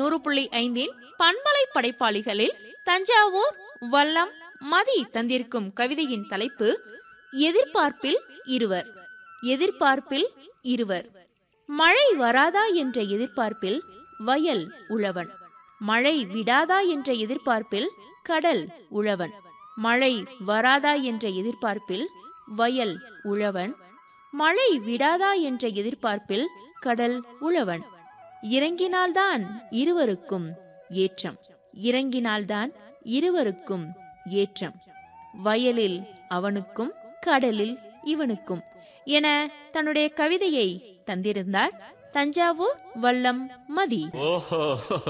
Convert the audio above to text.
நூறு புள்ளி ஐந்தின் பண்பலை படைப்பாளிகளில் தஞ்சாவூர் வல்லம் மதி தந்திருக்கும் கவிதையின் தலைப்பு எதிர்பார்ப்பில் இருவர் எதிர்பார்ப்பில் இருவர் மழை வராதா என்ற எதிர்பார்ப்பில் வயல் உழவன் மழை விடாதா என்ற எதிர்பார்ப்பில் கடல் உழவன் மழை வராதா என்ற எதிர்பார்ப்பில் வயல் உழவன் மழை விடாதா என்ற எதிர்பார்ப்பில் கடல் உழவன் இறங்கினால்தான் இருவருக்கும் ஏற்றம் இறங்கினால்தான் இருவருக்கும் ஏற்றம் வயலில் அவனுக்கும் கடலில் இவனுக்கும் என தன்னுடைய கவிதையை தந்திருந்தார் தஞ்சாவூர் வல்லம் மதி ஓஹோ